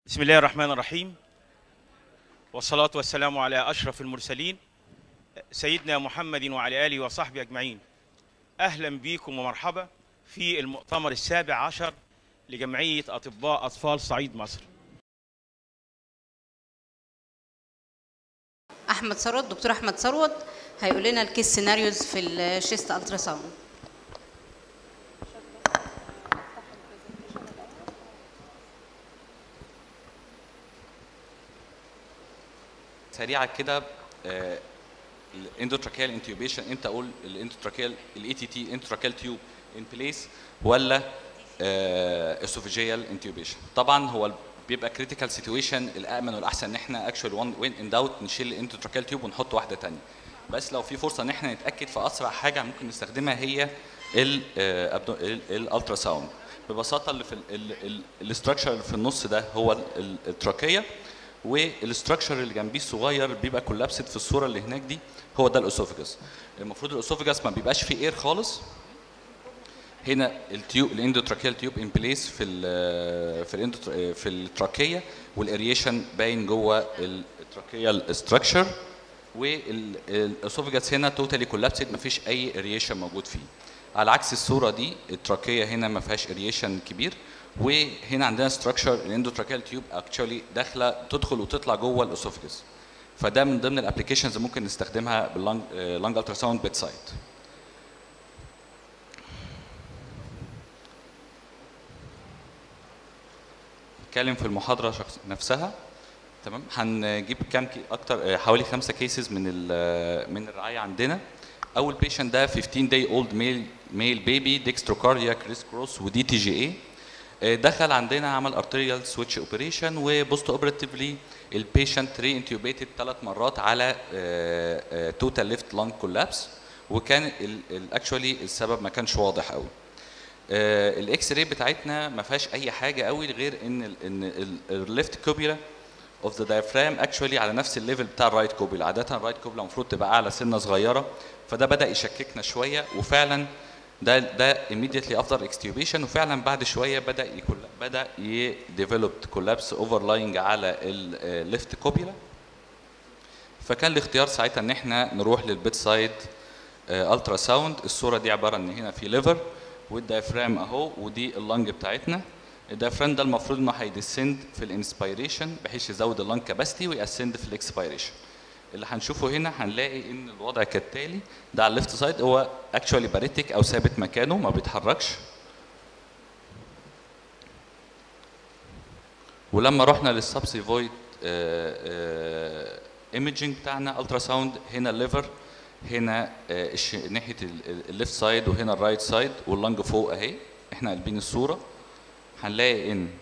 بسم الله الرحمن الرحيم والصلاة والسلام على أشرف المرسلين سيدنا محمد وعلى آله وصحبه أجمعين أهلا بكم ومرحبا في المؤتمر السابع عشر لجمعية أطباء أطفال صعيد مصر احمد ثروت دكتور احمد ثروت هيقول لنا الكيس سيناريوز في الشيست الترا ساوند سريعه كده الاندوتراكيال انتيوبيشن امتى اقول الاندوتراكيال الاي تي تي اندوتراكيال تيوب ان بليس ولا اسوفيجيال انتيوبيشن طبعا هو بيبقى كريتيكال سيتويشن الامن والاحسن ان احنا اكشوال وان وين ان داوت نشيل الاندوتراكيال تيوب ونحط واحده ثانيه بس لو في فرصه ان احنا نتاكد في اسرع حاجه ممكن نستخدمها هي الالترا ساوند ببساطه اللي في الاستراكشر اللي في النص ده هو ال- التراكيه والاستراكشر اللي جنبيه الصغير بيبقى كولابسد في الصوره اللي هناك دي هو ده الاسوفجس المفروض الاسوفجس ما بيبقاش فيه اير خالص هنا التيوب الاندوتراكيال تيوب ان بليس في ال في الاندو في التراكيه والاريشن باين جوه التراكيال ستراكشر والاسوفجس هنا توتالي كولابسد ما فيش اي اريشن موجود فيه على عكس الصوره دي التراكيه هنا ما فيهاش اريشن كبير وهنا عندنا ستراكشر الاندوتراكيال تيوب اكشولي داخله تدخل وتطلع جوه الاسوفجس فده من ضمن الابلكيشنز اللي ممكن نستخدمها باللانج لانج الترا ساوند بيت سايد نتكلم في المحاضره شخص نفسها تمام هنجيب كام كي اكتر حوالي خمسه كيسز من ال من الرعايه عندنا اول بيشنت ده 15 داي اولد ميل ميل بيبي ديكستروكارديا كريس كروس ودي تي جي اي دخل عندنا عمل ارتريال سويتش اوبريشن وبوست اوبراتيفلي البيشنت ري انتيوبيتد ثلاث مرات على توتال ليفت لانج كولابس وكان الاكشولي السبب ما كانش واضح قوي الاكس راي بتاعتنا ما فيهاش اي حاجه قوي غير ان ال ان الليفت كوبيلا اوف ذا دايفرام اكشولي على نفس الليفل بتاع الرايت كوبيلا عاده الرايت كوبيلا المفروض تبقى اعلى سنه صغيره فده بدا يشككنا شويه وفعلا ده ده immediately افتر اكستيوبيشن وفعلا بعد شويه بدا يكون بدا يديفلوب كولابس اوفرلاينج على الليفت كوبيلا فكان الاختيار ساعتها ان احنا نروح للبيت سايد الترا ساوند الصوره دي عباره ان هنا في ليفر والدايفرام اهو ودي اللنج بتاعتنا الدايفرام ده المفروض انه هيدسند في الانسبيريشن بحيث يزود اللنج كاباسيتي ويأسند في الاكسبيريشن اللي هنشوفه هنا هنلاقي ان الوضع كالتالي ده على الليفت سايد هو اكشوالي باريتك او ثابت مكانه ما بيتحركش ولما رحنا للسبسيفويد ايمجنج بتاعنا الترا ساوند هنا الليفر هنا الش... ناحيه الليفت سايد وهنا الرايت سايد واللنج فوق اهي احنا قلبين الصوره هنلاقي ان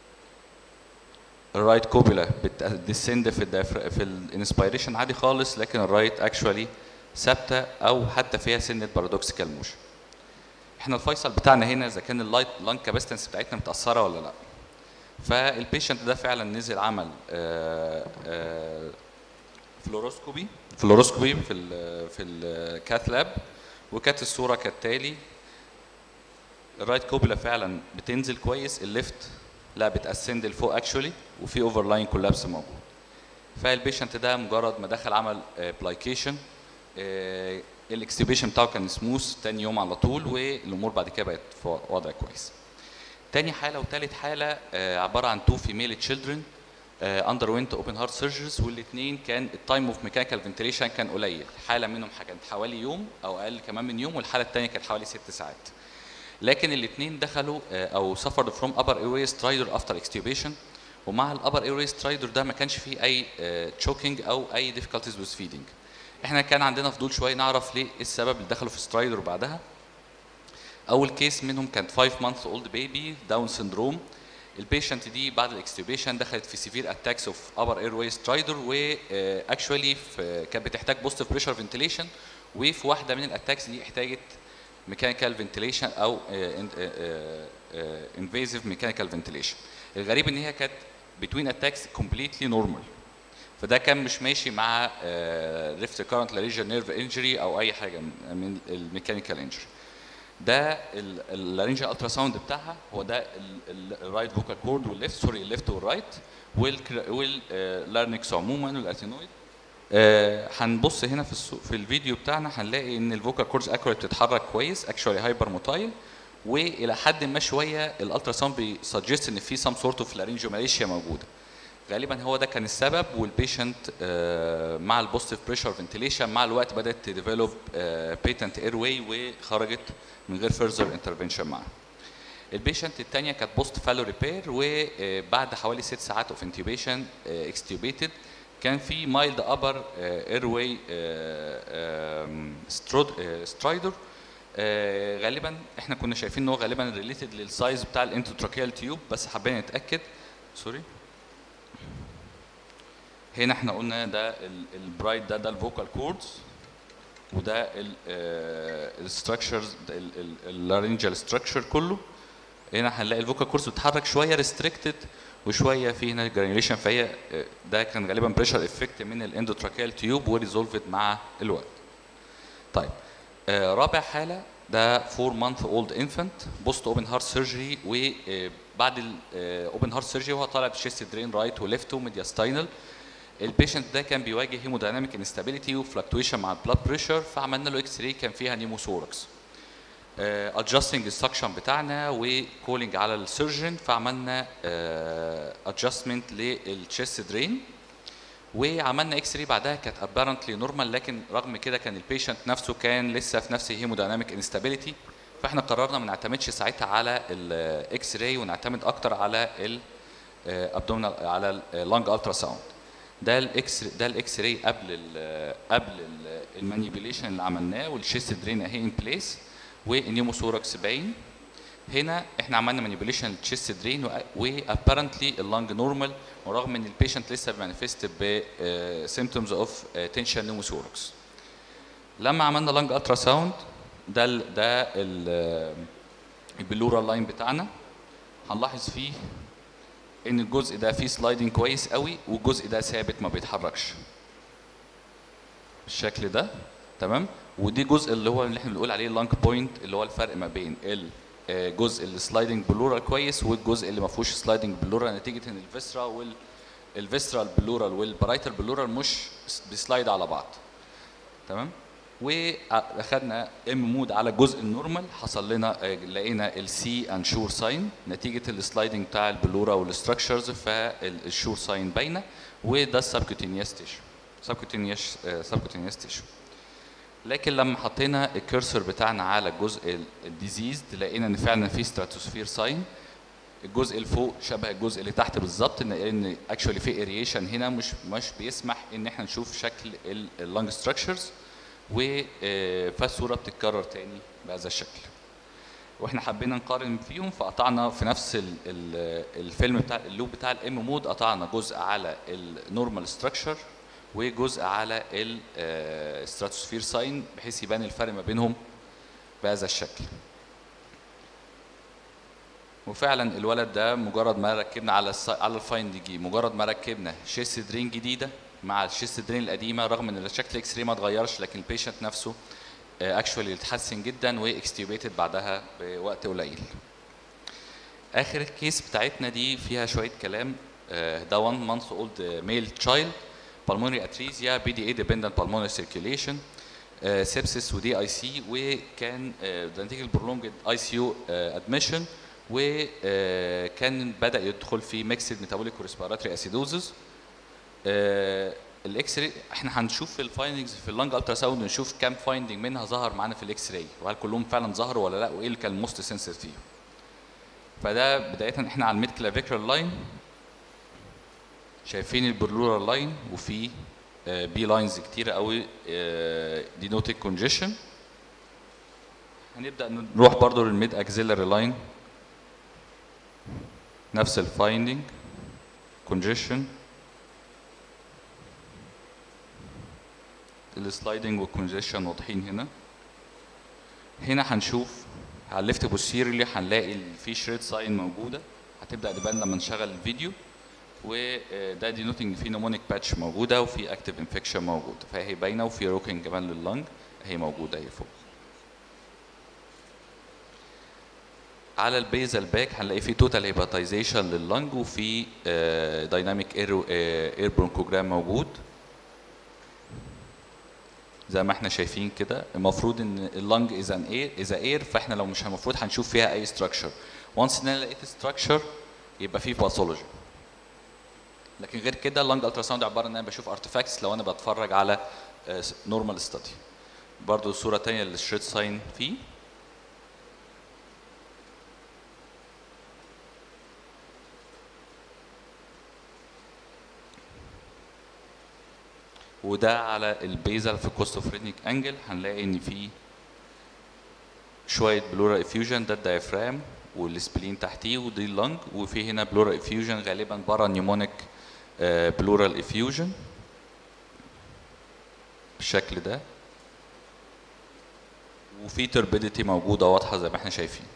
الرايت كوبيلا بتديسند في الدافر... في الانسبيريشن عادي خالص لكن الرايت اكشوالي ثابته او حتى فيها سنه بارادوكسيكال موشن احنا الفيصل بتاعنا هنا اذا كان اللايت لانج كاباسيتنس بتاعتنا متاثره ولا لا فالبيشنت ده فعلا نزل عمل آآ آآ فلوروسكوبي فلوروسكوبي في ال في الكاث لاب وكانت الصوره كالتالي الرايت كوبيلا فعلا بتنزل كويس الليفت لا بتاسند لفوق اكشولي وفي اوفر لاين كولابس موجود فالبيشنت ده مجرد ما دخل عمل بلايكيشن الاكستيبيشن بتاعه كان سموث تاني يوم على طول والامور بعد كده بقت في وضع كويس تاني حاله وتالت حاله عباره عن تو فيميل تشيلدرن اندر وينت اوبن هارت سيرجرز والاثنين كان التايم اوف ميكانيكال فنتريشن كان قليل حاله منهم كانت حوالي يوم او اقل كمان من يوم والحاله الثانيه كانت حوالي ست ساعات لكن الاثنين دخلوا او سفرد فروم ابر ايروي سترايدر افتر اكستيوبيشن ومع الابر ايروي سترايدر ده ما كانش فيه اي تشوكينج او اي ديفيكالتيز ويز فيدنج احنا كان عندنا فضول شويه نعرف ليه ايه السبب اللي دخلوا في سترايدر بعدها اول كيس منهم كانت 5 مانث اولد بيبي داون سندروم البيشنت دي بعد الاكستيوبيشن دخلت في سيفير اتاكس اوف ابر اير واي سترايدر واكشولي كانت بتحتاج بوزيتيف بريشر فنتيليشن وفي واحده من الاتاكس دي احتاجت ميكانيكال فنتيليشن او انفيزيف ميكانيكال فنتيليشن الغريب ان هي كانت بتوين اتاكس كومبليتلي نورمال فده كان مش ماشي مع ريفت كارنت لاريجن نيرف انجري او اي حاجه من الميكانيكال انجري ده اللارنجا الترا ساوند بتاعها هو ده الرايت فوكال كورد والليفت سوري الليفت والرايت واللارنكس عموما والارتينويد آه، هنبص هنا في السو... في الفيديو بتاعنا هنلاقي ان الفوكال كوردز اكوريت بتتحرك كويس اكشولي هايبر موتايل والى حد ما شويه الالترا ساوند بيسجست ان في سام سورت اوف لارنجيوماليشيا موجوده غالبا هو ده كان السبب والبيشنت آه، مع البوزيتيف بريشر فنتيليشن مع الوقت بدات تديفلوب بيتنت اير واي وخرجت من غير فيرذر انترفنشن معاها البيشنت الثانيه كانت بوست فالو ريبير وبعد حوالي ست ساعات اوف انتيوبيشن اكستيوبيتد كان في مايلد ابر اير واي سترايدر غالبا احنا كنا شايفين ان هو غالبا ريليتد للسايز بتاع الانتوتراكيال تيوب بس حبينا نتاكد سوري هنا احنا قلنا ده البرايت ده ده الفوكال كوردز وده الستراكشرز اللارنجال ستراكشر كله هنا هنلاقي الفوكال كورس بتتحرك شويه ريستريكتد وشويه في هنا جرانيوليشن فهي آه، ده كان غالبا بريشر افكت من الاندوتراكيال تيوب وريزولفد مع الوقت. طيب آه، رابع حاله ده 4 مانث اولد انفانت بوست اوبن هارت سيرجري وبعد الاوبن هارت سيرجري وهو طالع بشيست درين رايت وليفت وميدياستاينال البيشنت ده كان بيواجه هيمودايناميك انستابيليتي وفلكتويشن مع البلاد بريشر فعملنا له اكس راي كان فيها نيموثوركس ادجستنج السكشن بتاعنا وكولينج على السيرجن فعملنا ادجستمنت للتشيست درين وعملنا اكس راي بعدها كانت ابارنتلي نورمال لكن رغم كده كان البيشنت نفسه كان لسه في نفس الهيمودايناميك انستابيليتي فاحنا قررنا ما نعتمدش ساعتها على الاكس راي ونعتمد اكتر على الابدومينال على اللانج الترا ساوند ده الاكس ده الاكس راي قبل ال قبل المانيبيوليشن اللي عملناه والشيست درين اهي ان بليس والنيموثوركس باين هنا احنا عملنا مانيبيوليشن للتشيست درين وابارنتلي اللنج نورمال ورغم ان البيشنت لسه بمانيفست ب سيمتومز اوف تنشن نيموثوركس لما عملنا لانج الترا ساوند ده ال ده ال البلورا لاين بتاعنا هنلاحظ فيه ان الجزء ده فيه سلايدنج كويس قوي والجزء ده ثابت ما بيتحركش بالشكل ده تمام ودي جزء اللي هو اللي احنا بنقول عليه اللانج بوينت اللي هو الفرق ما بين الجزء السلايدنج بلورال كويس والجزء اللي ما فيهوش سلايدنج بلورال نتيجه ان الفيسرا وال الفيسرال بلورال والبرايتال بلورال مش بيسلايد على بعض تمام واخدنا ام مود على الجزء النورمال حصل لنا لقينا السي اند شور ساين نتيجه السلايدنج بتاع البلورا والستراكشرز فالشور ساين باينه وده السبكوتينيوس تيشو سبكوتينيوس سبكوتينيوس تيشو لكن لما حطينا الكرسور بتاعنا على الجزء الديزيزد لقينا ان فعلا في ستراتوسفير ساين الجزء اللي فوق شبه الجزء اللي تحت بالظبط ان ان اكشولي في اريشن هنا مش مش بيسمح ان احنا نشوف شكل اللنج ستراكشرز فالصوره بتتكرر تاني بهذا الشكل واحنا حبينا نقارن فيهم فقطعنا في نفس ال ال الفيلم بتاع اللوب بتاع الام مود قطعنا جزء على النورمال ستراكشر وجزء على الستراتوسفير ساين بحيث يبان الفرق ما بينهم بهذا الشكل وفعلا الولد ده مجرد ما ركبنا على الس... على الفاين جي مجرد ما ركبنا شيست درين جديده مع الشيست درين القديمه رغم ان شكل الاكس راي ما اتغيرش لكن البيشنت نفسه اكشولي اتحسن جدا واكستيوبيتد بعدها بوقت قليل اخر الكيس بتاعتنا دي فيها شويه كلام ده 1 مانث اولد ميل تشايلد pulmonary atresia BDA dependent pulmonary circulation سيبسيس ودي اي سي وكان ده نتيجه البرولونج اي سي يو ادميشن وكان بدا يدخل في ميكسد ميتابوليك وريسبيراتوري اسيدوزز الاكس راي احنا هنشوف في الفايندنجز في اللنج الترا ساوند نشوف كام فايندنج منها ظهر معانا في الاكس راي وهل كلهم فعلا ظهروا ولا لا وايه اللي كان موست سنسيتيف فده بدايه احنا على الميد كلافيكر لاين شايفين البرلورال لاين وفي بي لاينز كتيره قوي دينوتيك كونجيشن هنبدا نروح برضو للميد اكزيلري لاين نفس الفايندنج كونجيشن السلايدنج والكونجيشن واضحين هنا هنا هنشوف على الليفت بوستيرلي هنلاقي في شريد ساين موجوده هتبدا تبان لما نشغل الفيديو وده دينوتنج في نمونيك باتش موجوده وفي اكتيف انفكشن موجود فهي باينه وفي روكينج كمان لللنج هي موجوده هي فوق على البيزل باك هنلاقي في توتال هيباتيزيشن لللنج وفي دايناميك اير اير برونكوجرام موجود زي ما احنا شايفين كده المفروض ان اللنج از ان اير از اير فاحنا لو مش المفروض هنشوف فيها اي ستراكشر وانس ان انا لقيت ستراكشر يبقى في باثولوجي لكن غير كده اللنج الترا ساوند عباره ان انا بشوف ارتفاكتس لو انا بتفرج على نورمال ستادي برضو صوره ثانيه للشريت ساين فيه وده على البيزل في الكوستوفرينيك انجل هنلاقي ان في شويه بلورا افيوجن ده الدايفرام والسبلين تحتيه ودي اللنج وفي هنا بلورا افيوجن غالبا برا نيمونيك بلورال افيوجن بالشكل ده وفي تربيديتي موجوده واضحه زي ما احنا شايفين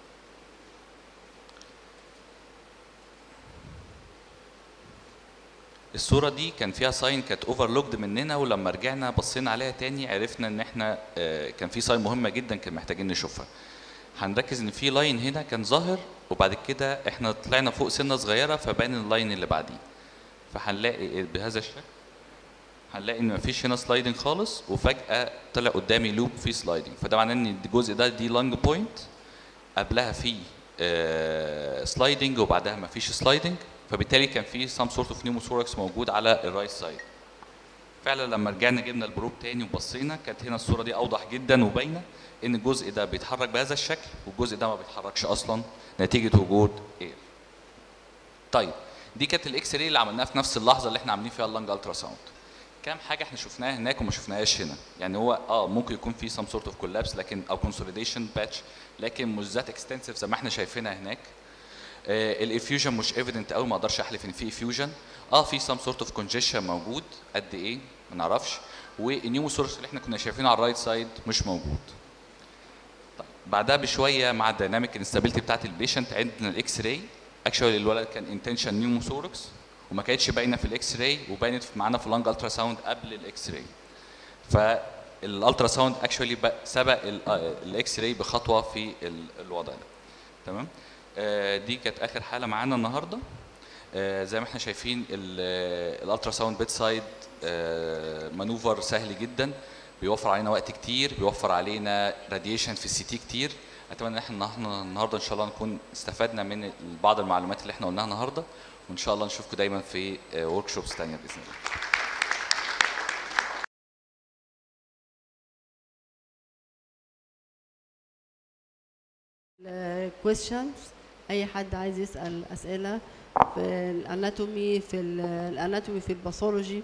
الصورة دي كان فيها ساين كانت اوفرلوكد مننا ولما رجعنا بصينا عليها تاني عرفنا ان احنا آه، كان في ساين مهمة جدا كان محتاجين نشوفها. هنركز ان في لاين هنا كان ظاهر وبعد كده احنا طلعنا فوق سنة صغيرة فبان اللاين اللي بعديه. فهنلاقي بهذا الشكل هنلاقي ان مفيش هنا سلايدنج خالص وفجأة طلع قدامي لوب فيه سلايدنج فده معناه ان الجزء ده دي لانج بوينت قبلها في سلايدنج وبعدها مفيش سلايدنج فبالتالي كان في سام سورت اوف نيموثوركس موجود على الرايت سايد فعلا لما رجعنا جبنا البروب تاني وبصينا كانت هنا الصوره دي اوضح جدا وباينه ان الجزء ده بيتحرك بهذا الشكل والجزء ده ما بيتحركش اصلا نتيجه وجود اير طيب دي كانت الاكس راي اللي عملناها في نفس اللحظه اللي احنا عاملين فيها اللانج الترا ساوند كام حاجه احنا شفناها هناك وما شفناهاش هنا يعني هو اه ممكن يكون في سام سورت اوف كولابس لكن او كونسوليديشن باتش لكن مش ذات اكستنسيف زي ما احنا شايفينها هناك الافيوجن مش ايفيدنت قوي ما اقدرش احلف ان في افيوجن اه في سام سورت اوف كونجيشن موجود قد ايه ما نعرفش والنيو سورس اللي احنا كنا شايفينه على الرايت سايد مش موجود طيب بعدها بشويه مع الديناميك انستابيلتي بتاعت البيشنت عندنا الاكس راي اكشوالي الولد كان انتنشن نيو ثوركس وما كانتش باينه في الاكس راي وبانت معانا في اللانج الترا ساوند قبل الاكس راي فالالترا ساوند اكشوالي سبق الاكس راي بخطوه في ال- الوضع ده تمام آه، دي كانت اخر حاله معانا النهارده آه، زي ما احنا شايفين الالترا ساوند بيت سايد مانوفر سهل جدا بيوفر علينا وقت كتير بيوفر علينا راديشن في السي تي كتير اتمنى ان احنا احنا النهارده ان شاء الله نكون استفدنا من بعض المعلومات اللي احنا قلناها النهارده وان شاء الله نشوفكم دايما في ورك شوبس ثانيه باذن الله questions اي حد عايز يسال اسئله في الاناتومي في ال- الاناتومي في الباثولوجي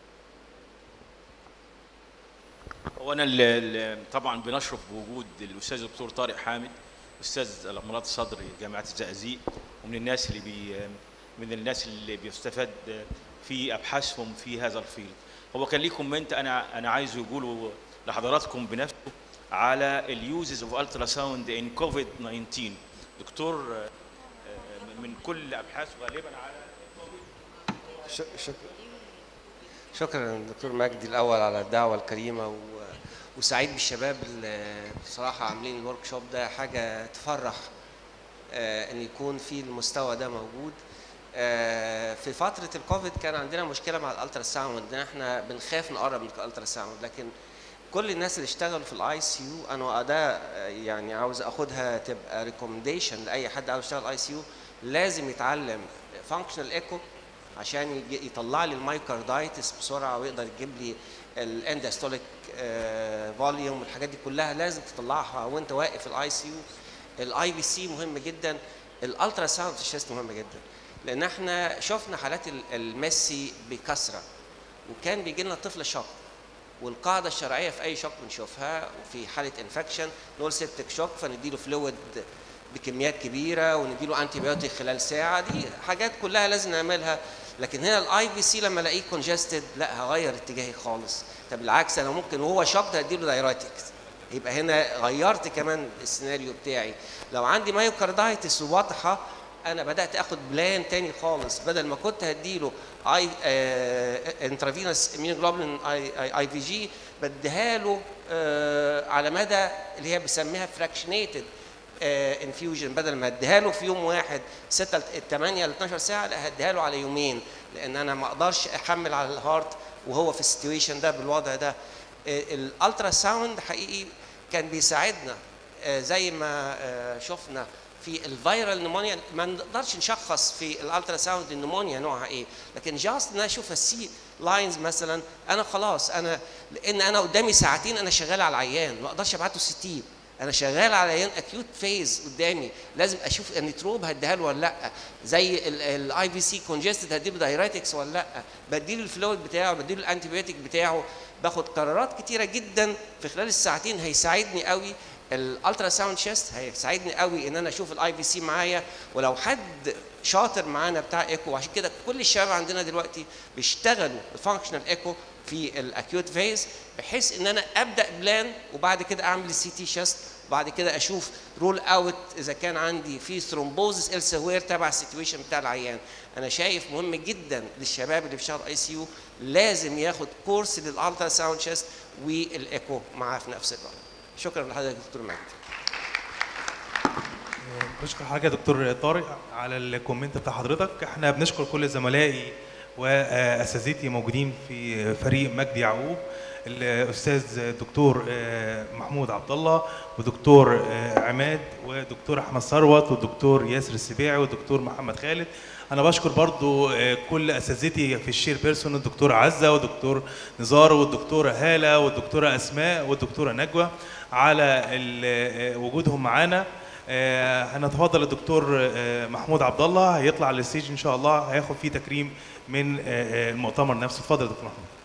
هو انا ال- ال- طبعا بنشرف بوجود الاستاذ الدكتور طارق حامد استاذ الامراض الصدر جامعه الزقازيق ومن الناس اللي بي من الناس اللي بيستفاد في ابحاثهم في هذا الفيلد هو كان ليه كومنت انا انا عايزه يقوله لحضراتكم بنفسه على اليوزز اوف الترا ساوند ان كوفيد 19 دكتور آه، آه، من كل ابحاثه غالبا على ش- شكرا شكرا دكتور مجدي الاول على الدعوه الكريمه و... وسعيد بالشباب اللي بصراحه عاملين الورك شوب ده حاجه تفرح آه، ان يكون في المستوى ده موجود آه، في فتره الكوفيد كان عندنا مشكله مع الالترا ساوند ان احنا بنخاف نقرب من الالترا ساوند لكن كل الناس اللي اشتغلوا في الاي سي يو انا ده آه، يعني عاوز اخدها تبقى ريكومنديشن لاي حد عاوز يشتغل اي سي يو لازم يتعلم فانكشنال ايكو عشان يجي- يطلع لي المايكاردايتس بسرعه ويقدر يجيب لي الاندستوليك فوليوم والحاجات دي كلها لازم تطلعها وانت واقف الاي سي يو الاي بي سي مهم جدا الالترا ساوند في الشيست مهم جدا لان احنا شفنا حالات ال- الميسي بكثره وكان بيجي لنا طفل شوك والقاعده الشرعيه في اي شوك بنشوفها وفي حاله انفكشن نقول سيبتك شوك فنديله فلويد بكميات كبيره ونديله انتي بيوتيك خلال ساعه دي حاجات كلها لازم نعملها لكن هنا الاي بي سي لما الاقيه كونجستد لا هغير اتجاهي خالص طب بالعكس انا ممكن وهو شوك ده اديله دايراتكس يبقى هنا غيرت كمان السيناريو بتاعي لو عندي مايوكاردايتس واضحه انا بدات اخد بلان تاني خالص بدل ما كنت هديله اي انترافينوس اميونوجلوبولين اي اي في جي بديها له آه، على مدى اللي هي بسميها فراكشنيتد انفيوجن بدل ما اديها له في يوم واحد 6 ل 8 ل 12 ساعه لا هديها له على يومين لان انا ما اقدرش احمل على الهارت وهو في السيتويشن ده بالوضع ده الالترا ساوند حقيقي كان بيساعدنا آه، زي ما آه، شفنا في الفيرال نمونيا ما نقدرش نشخص في الالترا ساوند النمونيا نوعها ايه لكن جاست ان انا اشوف السي لاينز مثلا انا خلاص انا لان انا قدامي ساعتين انا شغال على العيان ما اقدرش ابعته سي تي انا شغال على عيان اكيوت فيز قدامي لازم اشوف النيتروب هديها له ولا لا زي الاي في سي كونجستد هديله دايريتكس ولا لا بديله الفلويد بتاعه بديله الانتيبيوتيك بتاعه باخد قرارات كتيره جدا في خلال الساعتين هيساعدني قوي الالترا ساوند شيست هيساعدني قوي ان انا اشوف الاي في سي معايا ولو حد شاطر معانا بتاع ايكو وعشان كده كل الشباب عندنا دلوقتي بيشتغلوا الفانكشنال ايكو في الاكيوت فيز بحيث ان انا ابدا بلان وبعد كده اعمل السي تي شيست وبعد كده اشوف رول اوت اذا كان عندي في ثرومبوزس السوير تبع السيتويشن بتاع العيان انا شايف مهم جدا للشباب اللي بيشتغلوا اي سي يو لازم ياخد كورس للالترا ساوند شيست والايكو معاه في نفس الوقت شكرا لحضرتك يا دكتور مجدي بشكر حضرتك يا دكتور طارق على الكومنت بتاع حضرتك احنا بنشكر كل زملائي واساتذتي موجودين في فريق مجدي يعقوب الاستاذ الدكتور محمود عبد الله ودكتور عماد ودكتور احمد ثروت والدكتور ياسر السبيعي والدكتور محمد خالد انا بشكر برضو كل اساتذتي في الشير بيرسون الدكتور عزه والدكتور نزار والدكتوره هاله والدكتوره اسماء والدكتوره نجوى على ال- وجودهم معانا آه، هنتفضل الدكتور آه، محمود عبد الله هيطلع على الستيج ان شاء الله هياخد فيه تكريم من آه، آه، المؤتمر نفسه اتفضل يا دكتور محمود